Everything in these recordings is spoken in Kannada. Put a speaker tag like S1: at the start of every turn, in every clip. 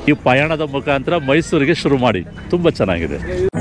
S1: ಈ ಪಯಣದ ಮುಖಾಂತರ ಮೈಸೂರಿಗೆ ಶುರು ಮಾಡಿ ತುಂಬ ಚೆನ್ನಾಗಿದೆ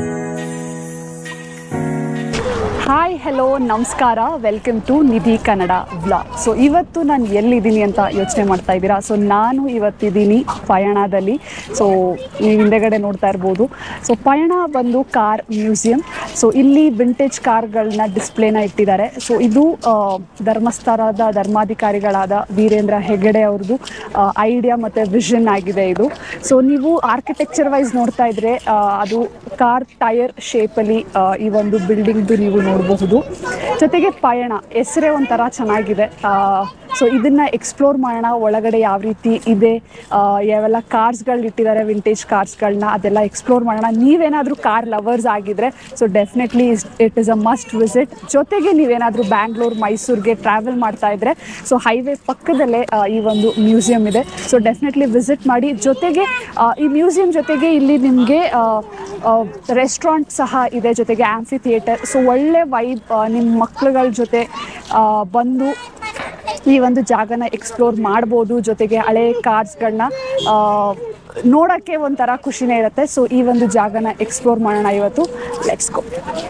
S2: ಹಾಯ್ ಹೆಲೋ ನಮಸ್ಕಾರ welcome to Nidhi Kannada vlog so ಇವತ್ತು ನಾನು ಎಲ್ಲಿದ್ದೀನಿ ಅಂತ ಯೋಚನೆ ಮಾಡ್ತಾ ಇದ್ದೀರಾ ಸೊ ನಾನು ಇವತ್ತಿದ್ದೀನಿ ಪಯಣದಲ್ಲಿ ಸೊ ನೀವು ಹಿಂದೆಗಡೆ ನೋಡ್ತಾ ಇರ್ಬೋದು ಸೊ ಪಯಣ ಬಂದು ಕಾರ್ ಮ್ಯೂಸಿಯಂ ಸೊ ಇಲ್ಲಿ ವಿಂಟೇಜ್ ಕಾರ್ಗಳನ್ನ ಡಿಸ್ಪ್ಲೇನ ಇಟ್ಟಿದ್ದಾರೆ ಸೊ ಇದು ಆ, ಧರ್ಮಸ್ಥಳದ ಧರ್ಮಾಧಿಕಾರಿಗಳಾದ ವೀರೇಂದ್ರ ಹೆಗಡೆ ಅವ್ರದ್ದು ಐಡಿಯಾ ಮತ್ತು ವಿಷನ್ ಆಗಿದೆ ಇದು ಸೊ ನೀವು ಆರ್ಕಿಟೆಕ್ಚರ್ ವೈಸ್ ನೋಡ್ತಾ ಇದ್ರೆ ಆ, ಅದು ಕಾರ್ ಟೈರ್ ಶೇಪಲ್ಲಿ ಈ ಒಂದು ಬಿಲ್ಡಿಂಗ್ದು ನೀವು ನೋಡಬಹುದು ಜೊತೆಗೆ ಪಯಣ ಹೆಸರೇ ಒಂಥರ ಚೆನ್ನಾಗಿದೆ ಸೊ ಇದನ್ನು ಎಕ್ಸ್ಪ್ಲೋರ್ ಮಾಡೋಣ ಒಳಗಡೆ ಯಾವ ರೀತಿ ಇದೆ ಆ, ಯಾವೆಲ್ಲ ಕಾರ್ಸ್ಗಳು ಇಟ್ಟಿದ್ದಾರೆ ವಿಂಟೇಜ್ ಕಾರ್ಸ್ಗಳನ್ನ ಅದೆಲ್ಲ ಎಕ್ಸ್ಪ್ಲೋರ್ ಮಾಡೋಣ ನೀವೇನಾದರೂ ಕಾರ್ ಲವರ್ಸ್ ಆಗಿದ್ರೆ so definitely it is a must visit ಜೊತೆಗೆ ನೀವೇನಾದರೂ ಬ್ಯಾಂಗ್ಳೂರ್ ಮೈಸೂರಿಗೆ ಟ್ರಾವೆಲ್ ಮಾಡ್ತಾ ಇದ್ರೆ ಸೊ ಹೈವೇ ಪಕ್ಕದಲ್ಲೇ ಆ, ಈ ಒಂದು ಮ್ಯೂಸಿಯಂ ಇದೆ ಸೊ ಡೆಫಿನೆಟ್ಲಿ ವಿಸಿಟ್ ಮಾಡಿ ಜೊತೆಗೆ ಆ, ಈ ಮ್ಯೂಸಿಯಂ ಜೊತೆಗೆ ಇಲ್ಲಿ ನಿಮಗೆ ರೆಸ್ಟೋರೆಂಟ್ ಸಹ ಇದೆ ಜೊತೆಗೆ ಆ್ಯಂಫಿ ಥಿಯೇಟರ್ ಸೊ ಒಳ್ಳೆ ವೈಬ್ ನಿಮ್ಮ ಮಕ್ಳುಗಳ ಜೊತೆ ಆ, ಬಂದು ಈ ಒಂದು ಜಾಗನ ಎಕ್ಸ್ಪ್ಲೋರ್ ಮಾಡ್ಬೋದು ಜೊತೆಗೆ ಹಳೆ ಕಾರ್ಸ್ಗಳನ್ನ ನೋಡೋಕ್ಕೆ ಒಂಥರ ಖುಷಿನೇ ಇರುತ್ತೆ ಸೊ ಈ ಒಂದು ಜಾಗನ ಎಕ್ಸ್ಪ್ಲೋರ್ ಮಾಡೋಣ ಇವತ್ತು ಲೆಟ್ಸ್ ಗೋ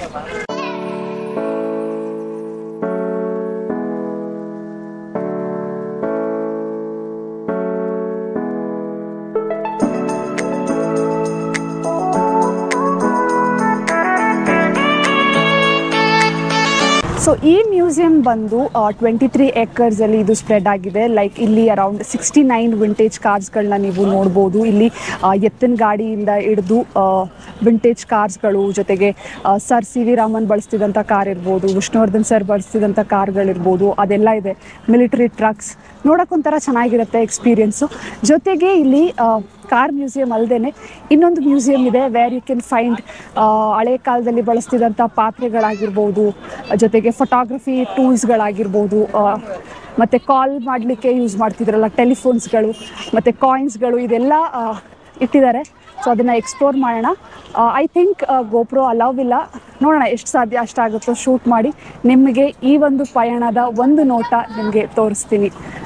S2: ಸೊ ಈ ಮ್ಯೂಸಿಯಂ ಬಂದು ಟ್ವೆಂಟಿ ತ್ರೀ ಏಕರ್ಸಲ್ಲಿ ಇದು ಸ್ಪ್ರೆಡ್ ಆಗಿದೆ ಲೈಕ್ ಇಲ್ಲಿ ಅರೌಂಡ್ ಸಿಕ್ಸ್ಟಿ ನೈನ್ ವಿಂಟೇಜ್ ಕಾರ್ಸ್ಗಳನ್ನ ನೀವು ನೋಡ್ಬೋದು ಇಲ್ಲಿ ಆ, ಎತ್ತಿನ ಗಾಡಿಯಿಂದ ಹಿಡಿದು ವಿಂಟೇಜ್ ಕಾರ್ಸ್ಗಳು ಜೊತೆಗೆ ಸರ್ ಸಿ ವಿ ರಾಮನ್ ಬಳಸ್ತಿದ್ದಂಥ ಕಾರ್ ಇರ್ಬೋದು ವಿಷ್ಣುವರ್ಧನ್ ಸರ್ ಬಳಸ್ತಿದ್ದಂಥ ಕಾರ್ಗಳಿರ್ಬೋದು ಅದೆಲ್ಲ ಇದೆ ಮಿಲಿಟರಿ ಟ್ರಕ್ಸ್ ನೋಡೋಕ್ಕೊಂಥರ ಚೆನ್ನಾಗಿರುತ್ತೆ ಎಕ್ಸ್ಪೀರಿಯನ್ಸು ಜೊತೆಗೆ ಇಲ್ಲಿ ಕಾರ್ ಮ್ಯೂಸಿಯಂ ಅಲ್ಲದೆ ಇನ್ನೊಂದು ಮ್ಯೂಸಿಯಂ ಇದೆ ವೇರ್ ಯು ಕೆನ್ ಫೈಂಡ್ ಹಳೆ ಕಾಲದಲ್ಲಿ ಬಳಸ್ತಿದ್ದಂಥ ಪಾತ್ರೆಗಳಾಗಿರ್ಬೋದು ಜೊತೆಗೆ ಫೋಟೋಗ್ರಫಿ ಟೂಲ್ಸ್ಗಳಾಗಿರ್ಬೋದು ಮತ್ತು ಕಾಲ್ ಮಾಡಲಿಕ್ಕೆ ಯೂಸ್ ಮಾಡ್ತಿದ್ರಲ್ಲ ಟೆಲಿಫೋನ್ಸ್ಗಳು ಮತ್ತು ಕಾಯಿನ್ಸ್ಗಳು ಇದೆಲ್ಲ ಆ, ಇಟ್ಟಿದ್ದಾರೆ ಸೊ ಅದನ್ನು ಎಕ್ಸ್ಪ್ಲೋರ್ ಮಾಡೋಣ ಐ ಥಿಂಕ್ ಗೋಪ್ರೋ ಅಲವ್ ಇಲ್ಲ ನೋಡೋಣ ಎಷ್ಟು ಸಾಧ್ಯ ಅಷ್ಟಾಗುತ್ತೋ ಶೂಟ್ ಮಾಡಿ ನಿಮಗೆ ಈ ಒಂದು ಪಯಣದ ಒಂದು ನೋಟ ನಿಮಗೆ ತೋರಿಸ್ತೀನಿ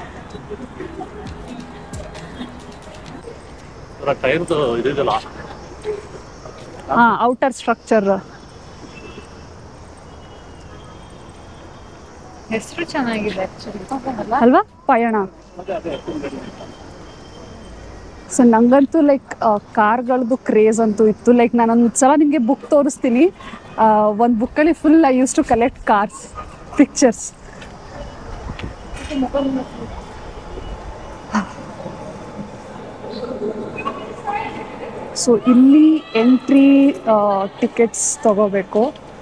S1: ಟೈರ್ದು ಇದೆಯಲ್ಲ
S2: ಹಾಂ ಔಟರ್ ಸ್ಟ್ರಕ್ಚರ್
S3: ಹೆಸರು ಚೆನ್ನಾಗಿದೆ ಆಕ್ಚುಲಿ
S2: ಅಲ್ವಾ ಪಯಣ ಸೊ ನಂಗಂತೂ ಲೈಕ್ ಕಾರ್ಗಳದ್ದು ಕ್ರೇಜ್ ಅಂತೂ ಇತ್ತು ಲೈಕ್ ನಾನೊಂದು ಸಲ ನಿಮಗೆ ಬುಕ್ ತೋರಿಸ್ತೀನಿ ಒಂದು ಬುಕ್ಕಲ್ಲಿ full I use to collect cars pictures so ಇಲ್ಲಿ ಎಂಟ್ರಿ ಟಿಕೆಟ್ಸ್ ತಗೋಬೇಕು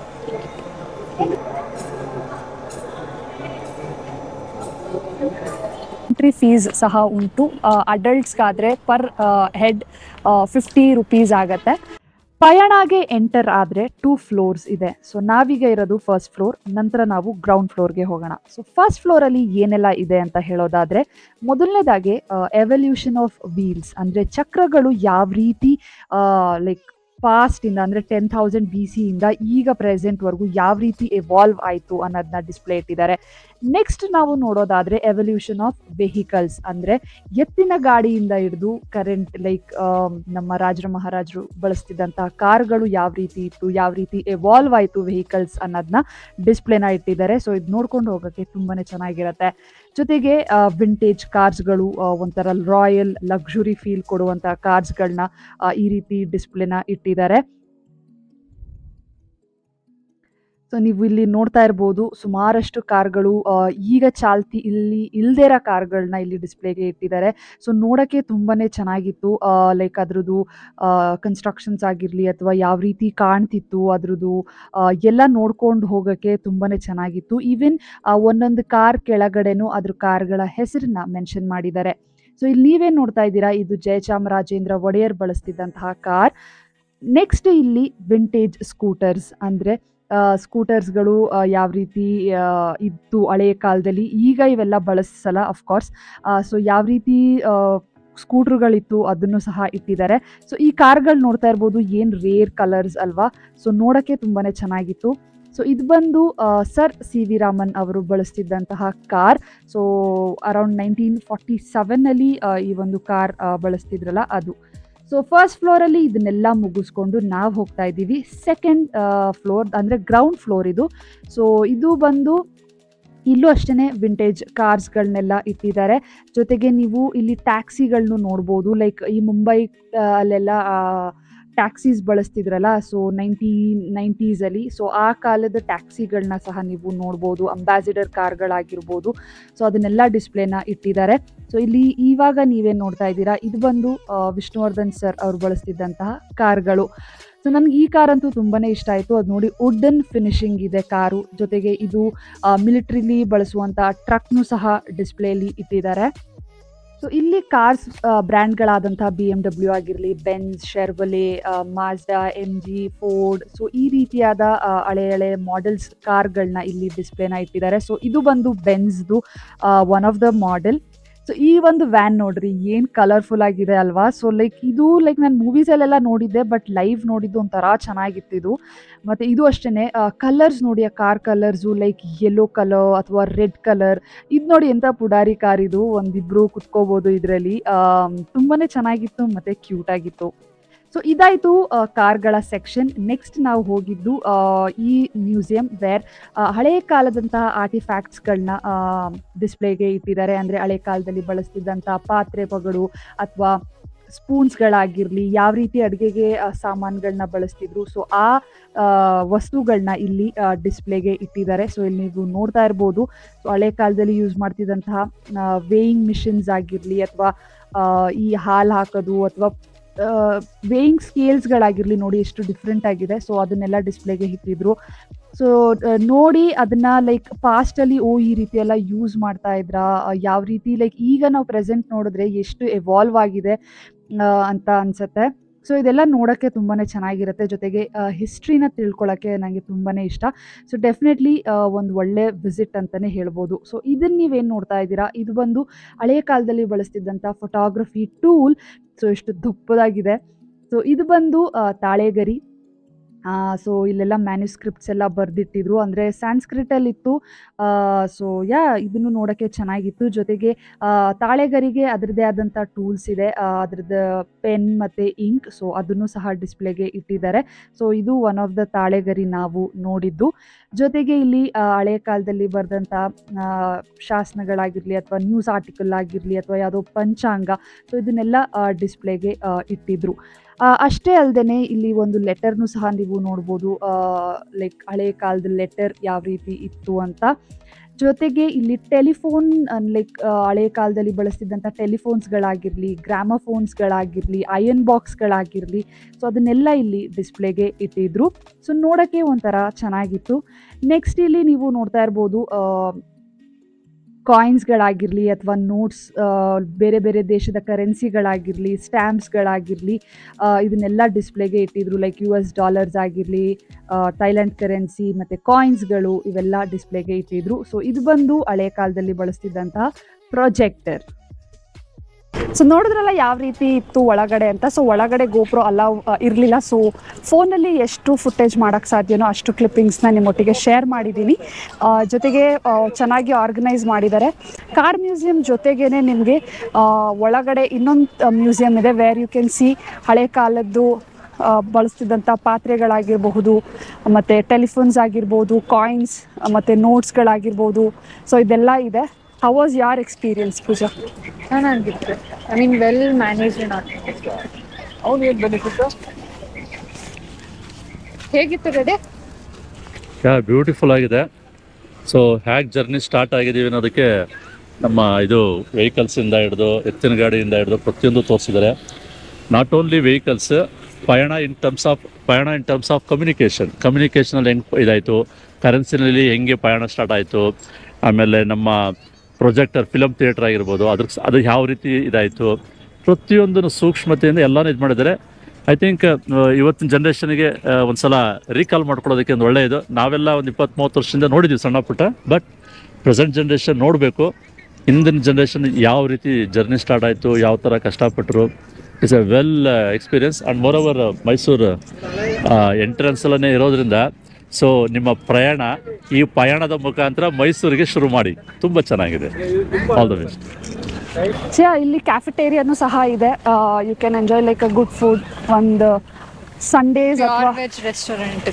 S2: ಎಂಟ್ರಿ ಫೀಸ್ ಸಹ ಉಂಟು ಅಡಲ್ಟ್ಸ್ಗಾದರೆ ಪರ್ ಹೆಡ್ ಫಿಫ್ಟಿ ರುಪೀಸ್ ಆಗತ್ತೆ ಪಯಣಗೆ ಎಂಟರ್ ಆದರೆ ಟೂ ಫ್ಲೋರ್ಸ್ ಇದೆ ಸೊ ನಾವೀಗ ಇರೋದು ಫಸ್ಟ್ ಫ್ಲೋರ್ ನಂತರ ನಾವು ಗ್ರೌಂಡ್ ಫ್ಲೋರ್ಗೆ ಹೋಗೋಣ ಸೊ ಫಸ್ಟ್ ಫ್ಲೋರಲ್ಲಿ ಏನೆಲ್ಲ ಇದೆ ಅಂತ ಹೇಳೋದಾದರೆ ಮೊದಲನೇದಾಗಿ ಎವಲ್ಯೂಷನ್ ಆಫ್ ವೀಲ್ಸ್ ಅಂದರೆ ಚಕ್ರಗಳು ಯಾವ ರೀತಿ ಲೈಕ್ ಪಾಸ್ಟಿಂದ ಅಂದರೆ ಟೆನ್ ಥೌಸಂಡ್ ಬಿ ಸಿಯಿಂದ ಈಗ ಪ್ರೆಸೆಂಟ್ವರೆಗೂ ಯಾವ ರೀತಿ ಎವಾಲ್ವ್ ಆಯಿತು ಅನ್ನೋದನ್ನ ಡಿಸ್ಪ್ಲೇ ಇಟ್ಟಿದ್ದಾರೆ ನೆಕ್ಸ್ಟ್ ನಾವು ನೋಡೋದಾದರೆ ಎವಲ್ಯೂಷನ್ ಆಫ್ ವೆಹಿಕಲ್ಸ್ ಅಂದರೆ ಎತ್ತಿನ ಗಾಡಿಯಿಂದ ಹಿಡಿದು ಕರೆಂಟ್ ಲೈಕ್ ನಮ್ಮ ರಾಜರ ಮಹಾರಾಜರು ಬಳಸ್ತಿದ್ದಂತಹ ಕಾರ್ಗಳು ಯಾವ ರೀತಿ ಇತ್ತು ಯಾವ ರೀತಿ ಎವಾಲ್ವ್ ಆಯಿತು ವೆಹಿಕಲ್ಸ್ ಅನ್ನೋದನ್ನ ಡಿಸ್ಪ್ಲೇನ ಇಟ್ಟಿದ್ದಾರೆ ಸೊ ಇದು ನೋಡ್ಕೊಂಡು ಹೋಗೋಕ್ಕೆ ತುಂಬಾ ಚೆನ್ನಾಗಿರುತ್ತೆ ಜೊತೆಗೆ ವಿಂಟೇಜ್ ಕಾರ್ಸ್ಗಳು ಒಂಥರ ರಾಯಲ್ ಲಕ್ಸುರಿ ಫೀಲ್ ಕೊಡುವಂಥ ಕಾರ್ಸ್ಗಳನ್ನ ಈ ರೀತಿ ಡಿಸ್ಪ್ಲೇನ ಇಟ್ಟಿದ್ದಾರೆ ಸೊ ನೀವು ಇಲ್ಲಿ ನೋಡ್ತಾ ಇರ್ಬೋದು ಸುಮಾರಷ್ಟು ಕಾರ್ಗಳು ಆ, ಈಗ ಚಾಲ್ತಿ ಇಲ್ಲಿ ಇಲ್ದೇ ಇರೋ ಕಾರ್ಗಳನ್ನ ಇಲ್ಲಿ ಡಿಸ್ಪ್ಲೇಗೆ ಇಟ್ಟಿದ್ದಾರೆ ಸೊ ನೋಡೋಕ್ಕೆ ತುಂಬಾ ಚೆನ್ನಾಗಿತ್ತು ಲೈಕ್ ಅದ್ರದ್ದು ಕನ್ಸ್ಟ್ರಕ್ಷನ್ಸ್ ಆಗಿರಲಿ ಅಥವಾ ಯಾವ ರೀತಿ ಕಾಣ್ತಿತ್ತು ಅದ್ರದ್ದು ಆ, ಎಲ್ಲ ನೋಡ್ಕೊಂಡು ಹೋಗೋಕ್ಕೆ ತುಂಬಾ ಚೆನ್ನಾಗಿತ್ತು ಈವನ್ ಒಂದೊಂದು ಕಾರ್ ಕೆಳಗಡೆನೂ ಅದ್ರ ಕಾರ್ಗಳ ಹೆಸರನ್ನ ಮೆನ್ಷನ್ ಮಾಡಿದ್ದಾರೆ ಸೊ ಇಲ್ಲಿ ನೀವೇನು ನೋಡ್ತಾ ಇದ್ದೀರಾ ಇದು ಜಯಚಾಮರಾಜೇಂದ್ರ ಒಡೆಯರ್ ಬಳಸ್ತಿದ್ದಂತಹ ಕಾರ್ ನೆಕ್ಸ್ಟ್ ಇಲ್ಲಿ ವಿಂಟೇಜ್ ಸ್ಕೂಟರ್ಸ್ ಅಂದರೆ ಸ್ಕೂಟರ್ಸ್ಗಳು ಯಾವ ರೀತಿ ಆ, ಇತ್ತು ಹಳೆಯ ಕಾಲದಲ್ಲಿ ಈಗ ಇವೆಲ್ಲ ಬಳಸಲ್ಲ ಅಫ್ಕೋರ್ಸ್ ಸೊ ಯಾವ ರೀತಿ ಸ್ಕೂಟ್ರುಗಳಿತ್ತು ಅದನ್ನು ಸಹ ಇಟ್ಟಿದ್ದಾರೆ ಸೊ ಈ ಕಾರ್ಗಳು ನೋಡ್ತಾ ಇರ್ಬೋದು ಏನು ರೇರ್ ಕಲರ್ಸ್ ಅಲ್ವಾ ಸೊ ನೋಡೋಕ್ಕೆ ತುಂಬಾ ಚೆನ್ನಾಗಿತ್ತು ಸೊ ಇದು ಬಂದು ಆ, ಸರ್ ಸಿ ವಿ ರಾಮನ್ ಅವರು ಬಳಸ್ತಿದ್ದಂತಹ car so around nineteen forty ಸೆವೆನ್ನಲ್ಲಿ ಈ ಒಂದು ಕಾರ್ ಬಳಸ್ತಿದ್ರಲ್ಲ ಅದು ಸೊ ಫಸ್ಟ್ ಫ್ಲೋರಲ್ಲಿ ಇದನ್ನೆಲ್ಲ ಮುಗಿಸ್ಕೊಂಡು ನಾವು ಹೋಗ್ತಾ ಇದ್ದೀವಿ ಸೆಕೆಂಡ್ ಫ್ಲೋರ್ ಅಂದರೆ ಗ್ರೌಂಡ್ ಫ್ಲೋರ್ ಇದು ಸೊ ಇದು ಬಂದು ಇಲ್ಲೂ ಅಷ್ಟೇ ವಿಂಟೇಜ್ ಕಾರ್ಸ್ಗಳನ್ನೆಲ್ಲ ಇಟ್ಟಿದ್ದಾರೆ ಜೊತೆಗೆ ನೀವು ಇಲ್ಲಿ ಟ್ಯಾಕ್ಸಿಗಳನ್ನು ನೋಡ್ಬೋದು ಲೈಕ್ ಈ ಮುಂಬೈ ಆ, ಅಲ್ಲೆಲ್ಲ ಟ್ಯಾಕ್ಸೀಸ್ ಬಳಸ್ತಿದ್ರಲ್ಲ ಸೊ ನೈಂಟಿ ನೈಂಟೀಸಲ್ಲಿ ಸೊ ಆ ಕಾಲದ ಟ್ಯಾಕ್ಸಿಗಳನ್ನ ಸಹ ನೀವು ನೋಡ್ಬೋದು ಅಂಬಾಸಿಡರ್ ಕಾರ್ಗಳಾಗಿರ್ಬೋದು ಸೊ ಅದನ್ನೆಲ್ಲ ಡಿಸ್ಪ್ಲೇನ ಇಟ್ಟಿದ್ದಾರೆ ಸೊ ಇಲ್ಲಿ ಇವಾಗ ನೀವೇನು ನೋಡ್ತಾ ಇದ್ದೀರಾ ಇದು ಬಂದು ಆ, ವಿಷ್ಣುವರ್ಧನ್ ಸರ್ ಅವ್ರು ಬಳಸ್ತಿದ್ದಂತಹ ಕಾರ್ಗಳು ಸೊ ನನಗೆ ಈ ಕಾರ್ ಅಂತೂ ತುಂಬಾ ಇಷ್ಟ ಆಯಿತು ಅದು ನೋಡಿ ವುಡನ್ ಫಿನಿಶಿಂಗ್ ಇದೆ ಕಾರು ಜೊತೆಗೆ ಇದು ಮಿಲಿಟ್ರಿಲಿ ಬಳಸುವಂಥ ಟ್ರಕ್ನು ಸಹ ಡಿಸ್ಪ್ಲೇಲಿ ಇಟ್ಟಿದ್ದಾರೆ ಸೊ ಇಲ್ಲಿ ಕಾರ್ಸ್ ಬ್ರ್ಯಾಂಡ್ಗಳಾದಂಥ ಬಿ ಎಮ್ ಡಬ್ಲ್ಯೂ ಆಗಿರಲಿ Benz Chevrolet Mazda M G Ford so ಈ ರೀತಿಯಾದ ಆ, ಹಳೆ ಹಳೆ ಮಾಡೆಲ್ಸ್ ಕಾರ್ಗಳನ್ನ ಇಲ್ಲಿ ಡಿಸ್ಪ್ಲೇನ ಇಟ್ಟಿದ್ದಾರೆ ಸೊ ಇದು ಬಂದು ಬೆನ್ಸ್ದು one of the model so ಈ ಒಂದು ವ್ಯಾನ್ ನೋಡ್ರಿ ಏನು ಕಲರ್ಫುಲ್ ಆಗಿದೆ ಅಲ್ವಾ ಸೊ ಲೈಕ್ ಇದು ಲೈಕ್ ನಾನು ಮೂವೀಸಲ್ಲೆಲ್ಲ ನೋಡಿದ್ದೆ ಬಟ್ ಲೈವ್ ನೋಡಿದ್ದು ಒಂಥರ ಚೆನ್ನಾಗಿತ್ತು ಇದು ಮತ್ತು ಇದು ಅಷ್ಟೇ ಕಲರ್ಸ್ ನೋಡಿ ಆ car colours like yellow colour ಅಥವಾ ರೆಡ್ ಕಲರ್ ಇದು ನೋಡಿ ಎಂಥ ಪುಡಾರಿ ಕಾರ್ ಇದು ಒಂದಿಬ್ರು ಕುತ್ಕೋಬೋದು ಇದರಲ್ಲಿ ತುಂಬಾ ಚೆನ್ನಾಗಿತ್ತು ಮತ್ತು ಕ್ಯೂಟ್ ಆಗಿತ್ತು ಸೊ ಇದಾಯಿತು ಕಾರ್ಗಳ ಸೆಕ್ಷನ್ ನೆಕ್ಸ್ಟ್ ನಾವು ಹೋಗಿದ್ದು ಆ, ಈ ಮ್ಯೂಸಿಯಂ ವೇರ್ ಹಳೆ ಕಾಲದಂತಹ ಆರ್ಟಿಫ್ಯಾಕ್ಟ್ಸ್ಗಳನ್ನ ಡಿಸ್ಪ್ಲೇಗೆ ಇಟ್ಟಿದ್ದಾರೆ ಅಂದರೆ ಹಳೆ ಕಾಲದಲ್ಲಿ ಬಳಸ್ತಿದ್ದಂಥ ಪಾತ್ರೆಗಳು ಅಥವಾ ಸ್ಪೂನ್ಸ್ಗಳಾಗಿರಲಿ ಯಾವ ರೀತಿ ಅಡುಗೆಗೆ ಸಾಮಾನುಗಳನ್ನ ಬಳಸ್ತಿದ್ರು ಸೊ ಆ ವಸ್ತುಗಳನ್ನ ಇಲ್ಲಿ ಡಿಸ್ಪ್ಲೇಗೆ ಇಟ್ಟಿದ್ದಾರೆ ಸೊ ಇಲ್ಲಿ ನೀವು ನೋಡ್ತಾ ಇರ್ಬೋದು ಸೊ ಹಳೆ ಕಾಲದಲ್ಲಿ ಯೂಸ್ ಮಾಡ್ತಿದ್ದಂತಹ ವೇಯಿಂಗ್ ಮಿಷಿನ್ಸ್ ಆಗಿರಲಿ ಅಥವಾ ಈ ಹಾಲು ಹಾಕೋದು ಅಥವಾ ವೇಯಿಂಗ್ ಸ್ಕೇಲ್ಸ್ಗಳಾಗಿರಲಿ ನೋಡಿ ಎಷ್ಟು ಡಿಫ್ರೆಂಟ್ ಆಗಿದೆ ಸೊ ಅದನ್ನೆಲ್ಲ ಡಿಸ್ಪ್ಲೇಗೆ ಇಟ್ಟಿದ್ರು ಸೊ ನೋಡಿ ಅದನ್ನ ಲೈಕ್ ಪಾಸ್ಟಲ್ಲಿ ಓ ಈ ರೀತಿ ಎಲ್ಲ ಯೂಸ್ ಮಾಡ್ತಾ ಇದ್ರಾ ಯಾವ ರೀತಿ ಲೈಕ್ ಈಗ ನಾವು ಪ್ರೆಸೆಂಟ್ ನೋಡಿದ್ರೆ ಎಷ್ಟು ಎವಾಲ್ವ್ ಆಗಿದೆ ಆ, ಅಂತ ಅನ್ಸುತ್ತೆ ಸೊ ಇದೆಲ್ಲ ನೋಡೋಕ್ಕೆ ತುಂಬಾ ಚೆನ್ನಾಗಿರುತ್ತೆ ಜೊತೆಗೆ ಹಿಸ್ಟ್ರಿನ ತಿಳ್ಕೊಳ್ಳೋಕ್ಕೆ ನನಗೆ ತುಂಬಾ ಇಷ್ಟ ಸೊ ಡೆಫಿನೆಟ್ಲಿ ಒಂದು ಒಳ್ಳೆ ವಿಸಿಟ್ ಅಂತಲೇ ಹೇಳ್ಬೋದು ಸೊ ಇದನ್ನು ನೀವೇನು ನೋಡ್ತಾ ಇದ್ದೀರಾ ಇದು ಬಂದು ಹಳೆಯ ಕಾಲದಲ್ಲಿ ಬಳಸ್ತಿದ್ದಂಥ ಫೋಟೋಗ್ರಫಿ ಟೂಲ್ ಸೊ ಎಷ್ಟು ದಪ್ಪದಾಗಿದೆ ಸೊ ಇದು ಬಂದು ಆ, ತಾಳೆಗರಿ ಸೊ ಇಲ್ಲೆಲ್ಲ ಮ್ಯಾನ್ಯುಸ್ಕ್ರಿಪ್ಟ್ಸ್ ಎಲ್ಲ ಬರೆದಿಟ್ಟಿದ್ರು ಅಂದರೆ ಸ್ಯಾನ್ಸ್ಕ್ರಿಟಲ್ಲಿತ್ತು ಸೊ ಯಾ ಇದನ್ನು ನೋಡೋಕ್ಕೆ ಚೆನ್ನಾಗಿತ್ತು ಜೊತೆಗೆ ಆ, ತಾಳೆಗರಿಗೆ ಅದರದ್ದೇ ಆದಂಥ ಟೂಲ್ಸ್ ಇದೆ ಆ, ಅದ್ರದ್ದು ಪೆನ್ ಮತ್ತು ಇಂಕ್ ಸೊ ಅದನ್ನು ಸಹ ಡಿಸ್ಪ್ಲೇಗೆ ಇಟ್ಟಿದ್ದಾರೆ ಸೊ ಇದು ಒನ್ ಆಫ್ ದ ತಾಳೆಗರಿ ನಾವು ನೋಡಿದ್ದು ಜೊತೆಗೆ ಇಲ್ಲಿ ಆ, ಹಳೆ ಕಾಲದಲ್ಲಿ ಬರೆದಂಥ ಶಾಸನಗಳಾಗಿರಲಿ ಅಥವಾ ನ್ಯೂಸ್ ಆರ್ಟಿಕಲ್ ಆಗಿರಲಿ ಅಥವಾ ಯಾವುದೋ ಪಂಚಾಂಗ ಸೊ ಇದನ್ನೆಲ್ಲ ಡಿಸ್ಪ್ಲೇಗೆ ಇಟ್ಟಿದ್ರು ಆ, ಅಷ್ಟೇ ಅಲ್ಲದೆ ಇಲ್ಲಿ ಒಂದು ಲೆಟರ್ನು ಸಹ ನೀವು ನೋಡ್ಬೋದು ಲೈಕ್ ಹಳೆ ಕಾಲದ ಲೆಟರ್ ಯಾವ ರೀತಿ ಇತ್ತು ಅಂತ ಜೊತೆಗೆ ಇಲ್ಲಿ ಟೆಲಿಫೋನ್ ಲೈಕ್ ಹಳೆ ಕಾಲದಲ್ಲಿ ಬಳಸ್ತಿದ್ದಂಥ ಟೆಲಿಫೋನ್ಸ್ಗಳಾಗಿರಲಿ ಗ್ರಾಮಫೋನ್ಸ್ಗಳಾಗಿರಲಿ ಅಯನ್ ಬಾಕ್ಸ್ಗಳಾಗಿರಲಿ ಸೊ ಅದನ್ನೆಲ್ಲ ಇಲ್ಲಿ ಡಿಸ್ಪ್ಲೇಗೆ ಇಟ್ಟಿದ್ರು ಸೊ ನೋಡೋಕ್ಕೆ ಒಂಥರ ಚೆನ್ನಾಗಿತ್ತು ನೆಕ್ಸ್ಟ್ ಇಲ್ಲಿ ನೀವು ನೋಡ್ತಾ ಇರ್ಬೋದು ಕಾಯಿನ್ಸ್ಗಳಾಗಿರಲಿ ಅಥವಾ ನೋಟ್ಸ್ ಬೇರೆ ಬೇರೆ ದೇಶದ ಕರೆನ್ಸಿಗಳಾಗಿರಲಿ ಸ್ಟ್ಯಾಂಪ್ಸ್ಗಳಾಗಿರಲಿ ಇದನ್ನೆಲ್ಲ ಡಿಸ್ಪ್ಲೇಗೆ ಇಟ್ಟಿದ್ರು ಲೈಕ್ ಯು ಎಸ್ ಡಾಲರ್ಸ್ ಆಗಿರಲಿ ಥೈಲ್ಯಾಂಡ್ ಕರೆನ್ಸಿ ಮತ್ತು ಕಾಯಿನ್ಸ್ಗಳು ಇವೆಲ್ಲ ಡಿಸ್ಪ್ಲೇಗೆ ಇಟ್ಟಿದ್ರು ಸೊ ಇದು ಬಂದು ಹಳೆ ಕಾಲದಲ್ಲಿ ಬಳಸ್ತಿದ್ದಂತಹ ಪ್ರೊಜೆಕ್ಟರ್ ಸೊ ನೋಡಿದ್ರಲ್ಲ ಯಾವ ರೀತಿ ಇತ್ತು ಒಳಗಡೆ ಅಂತ ಸೊ ಒಳಗಡೆ ಗೋಪ್ರೋ ಅಲೌ ಇರಲಿಲ್ಲ ಸೊ ಫೋನಲ್ಲಿ ಎಷ್ಟು ಫುಟೇಜ್ ಮಾಡೋಕ್ಕೆ ಸಾಧ್ಯನೋ ಅಷ್ಟು ಕ್ಲಿಪ್ಪಿಂಗ್ಸ್ನ ನಿಮ್ಮೊಟ್ಟಿಗೆ ಶೇರ್ ಮಾಡಿದ್ದೀನಿ ಆ, ಜೊತೆಗೆ ಆ, ಚೆನ್ನಾಗಿ ಆರ್ಗನೈಸ್ ಮಾಡಿದ್ದಾರೆ ಕಾರ್ ಮ್ಯೂಸಿಯಂ ಜೊತೆಗೇ ನಿಮಗೆ ಒಳಗಡೆ ಇನ್ನೊಂದು ಮ್ಯೂಸಿಯಂ ಇದೆ ವೇರ್ ಯು ಕ್ಯಾನ್ ಸಿ ಹಳೆ ಕಾಲದ್ದು ಆ, ಬಳಸ್ತಿದ್ದಂಥ ಪಾತ್ರೆಗಳಾಗಿರಬಹುದು ಮತ್ತು ಟೆಲಿಫೋನ್ಸ್ ಆಗಿರ್ಬೋದು ಕಾಯಿನ್ಸ್ ಮತ್ತು ನೋಟ್ಸ್ಗಳಾಗಿರ್ಬೋದು ಸೊ ಇದೆಲ್ಲ ಇದೆ ಹೌ ವಾಸ್ ಯಾರ್ ಎಕ್ಸ್ಪೀರಿಯನ್ಸ್ ಪೂಜಾ
S3: ಚೆನ್ನಾಗಿತ್ತು ಐ ಮೀನ್ ವೆಲ್ ಮ್ಯಾನೇಜ್ಡ್ ಹೇಗಿತ್ತು ರೆಡಿ
S1: ಯಾ ಬ್ಯೂಟಿಫುಲ್ ಆಗಿದೆ ಸೊ ಹೇಗೆ ಜರ್ನಿ ಸ್ಟಾರ್ಟ್ ಆಗಿದ್ದೀವಿ ಅನ್ನೋದಕ್ಕೆ ನಮ್ಮ ಇದು ವೆಹಿಕಲ್ಸಿಂದ ಹಿಡಿದು ಎತ್ತಿನ ಗಾಡಿಯಿಂದ ಹಿಡಿದು ಪ್ರತಿಯೊಂದು ತೋರಿಸಿದ್ದಾರೆ ನಾಟ್ ಓನ್ಲಿ ವೆಹಿಕಲ್ಸ್ ಪಯಣ in terms of Payana in terms of communication ಕಮ್ಯುನಿಕೇಷನಲ್ಲಿ ಹೆಂಗೆ ಇದಾಯಿತು ಕರೆನ್ಸಿನಲ್ಲಿ ಹೆಂಗೆ ಪಯಣ ಸ್ಟಾರ್ಟ್ ಆಯಿತು ಆಮೇಲೆ ನಮ್ಮ ಪ್ರೊಜೆಕ್ಟರ್ ಫಿಲಮ್ ಥಿಯೇಟ್ರ್ ಆಗಿರ್ಬೋದು ಅದ್ರ ಅದು ಯಾವ ರೀತಿ ಇದಾಯಿತು ಪ್ರತಿಯೊಂದನ್ನು ಸೂಕ್ಷ್ಮತೆಯಿಂದ ಎಲ್ಲನೂ ಇದು ಮಾಡಿದ್ದಾರೆ ಐ ಥಿಂಕ್ ಇವತ್ತಿನ ಜನ್ರೇಷನ್ಗೆ ಒಂದ್ಸಲ ರೀಕಾಲ್ ಮಾಡ್ಕೊಳ್ಳೋದಕ್ಕೆ ಒಂದು ಒಳ್ಳೆಯದು ನಾವೆಲ್ಲ ಒಂದು ಇಪ್ಪತ್ತು ಮೂವತ್ತು ವರ್ಷದಿಂದ ನೋಡಿದ್ದೀವಿ ಸಣ್ಣ ಪುಟ್ಟ ಬಟ್ ಪ್ರೆಸೆಂಟ್ ಜನ್ರೇಷನ್ ನೋಡಬೇಕು ಹಿಂದಿನ ಜನ್ರೇಷನ್ ಯಾವ ರೀತಿ ಜರ್ನಿ ಸ್ಟಾರ್ಟ್ ಆಯಿತು ಯಾವ ಥರ ಕಷ್ಟಪಟ್ಟರು it's a well experience and more over Mysuru ಎಂಟ್ರೆನ್ಸಲ್ಲೇ ಇರೋದ್ರಿಂದ ಸೊ ನಿಮ್ಮ ಪ್ರಯಾಣ ಈ ಪಯಣದ ಮುಖಾಂತರ ಮೈಸೂರಿಗೆ ಶುರು ಮಾಡಿ ತುಂಬ ಚೆನ್ನಾಗಿದೆ ಆಲ್ ದ ಬೆಸ್ಟ್
S2: ಸೊ ಇಲ್ಲಿ ಕ್ಯಾಫೆಟೇರಿಯಾನು ಸಹ ಇದೆ you can enjoy like a good food ಒಂದು ಸಂಡೇಸ್ ಅಥವಾ
S3: pure veg restaurant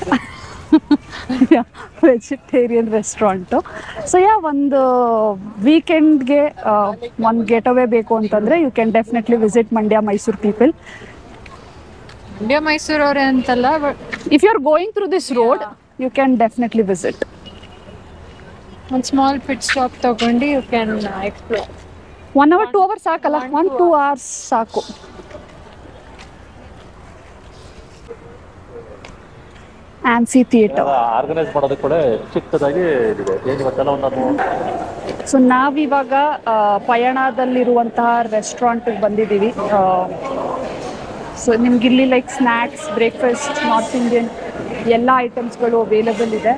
S2: vegetarian restaurant so yeah ಒಂದು ವೀಕೆಂಡ್ಗೆ ಒಂದು ಗೆಟ್ ಅವೇ ಬೇಕು ಅಂತಂದರೆ you can definitely visit Mandya Mysuru people
S3: Mandya ಮೈಸೂರವ್ರೆ ಅಂತಲ್ಲ but
S2: if you are going through this road you can definitely visit
S3: ಒಂದು ಸ್ಮಾಲ್ ಪಿಟ್ ಸ್ಟಾಪ್ ತಗೊಂಡು you can explore
S2: one hour two hours ಸಾಕಲ್ಲ ಒನ್ ಟೂ ಅವರ್ಸ್ ಸಾಕು ಆನ್ಸಿ ಥಿಯೇಟರ್
S1: ಆರ್ಗನೈಸ್ ಮಾಡೋದು ಕೂಡ ಚಿಕ್ಕದಾಗಿ ಇದೆ ಏನು ಇವತ್ತೆಲ್ಲ ಒಂದೊಂದು
S2: ಸೊ ನಾವಿವಾಗ ಆ, ಪಯಣದಲ್ಲಿರುವಂತಹ ರೆಸ್ಟೋರೆಂಟ್ಗೆ ಬಂದಿದ್ದೀವಿ ಸೊ ನಿಮ್ಗೆ ಇಲ್ಲಿ like snacks breakfast north Indian ಎಲ್ಲ ಐಟಮ್ಸ್ಗಳು ಅವೈಲಬಲ್ ಇದೆ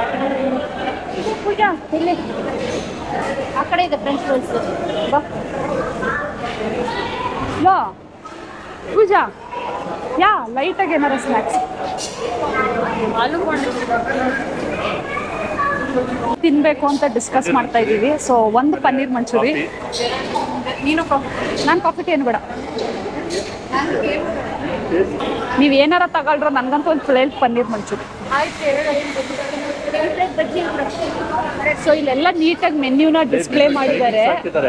S2: ಪೂಜಾ ಇಲ್ಲಿ
S4: ಆ ಕಡೆ ಇದೆ ಫ್ರೆಂಚ್ ಫ್ರೈಸ್
S2: ಬಾ ಯಾ ಪೂಜಾ ಯಾ ಲೈಟಾಗಿ ಏನಾರ ಸ್ನ್ಯಾಕ್ಸ್
S3: ಆಲೂ
S2: ತಿನ್ಬೇಕು ಅಂತ ಡಿಸ್ಕಸ್ ಮಾಡ್ತಾ ಇದ್ದೀವಿ ಸೊ ಒಂದು ಪನ್ನೀರ್ ಮಂಚೂರಿ ನೀನು ನಾನು ಕಾಫಿ ಟೀ ಏನು ಬೇಡ ನೀವು ಏನಾರ ತಗೊಳ್ರ ನನಗಂತೂ ಒಂದು ಪ್ಲೇಟ್ ಪನ್ನೀರ್ ಮಂಚೂರಿ ಸೊ ಇಲ್ಲೆಲ್ಲ ನೀಟಾಗಿ ಮೆನ್ಯೂನ ಡಿಸ್ಪ್ಲೇ ಮಾಡಿದ್ದಾರೆ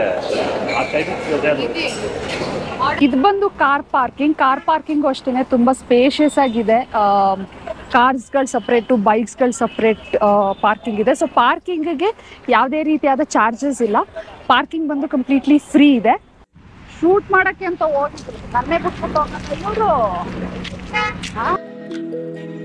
S2: ಇದು ಬಂದು ಕಾರ್ ಪಾರ್ಕಿಂಗ್ ಕಾರ್ ಪಾರ್ಕಿಂಗು ಅಷ್ಟೇ ತುಂಬ ಸ್ಪೇಷಿಯಸ್ ಆಗಿದೆ ಕಾರ್ಸ್ಗಳು ಸಪ್ರೇಟು ಬೈಕ್ಸ್ಗಳು ಸಪ್ರೇಟ್ ಪಾರ್ಕಿಂಗ್ ಇದೆ ಸೊ ಪಾರ್ಕಿಂಗ್ಗೆ ಯಾವುದೇ ರೀತಿಯಾದ ಚಾರ್ಜಸ್ ಇಲ್ಲ ಪಾರ್ಕಿಂಗ್ ಬಂದು ಕಂಪ್ಲೀಟ್ಲಿ ಫ್ರೀ ಇದೆ ಶೂಟ್ ಮಾಡೋಕ್ಕೆ ಅಂತ ಹೋಗಿದ್ರು ನನ್ನೇ ಬಿಟ್ಬಿಟ್ಟು ಇವರು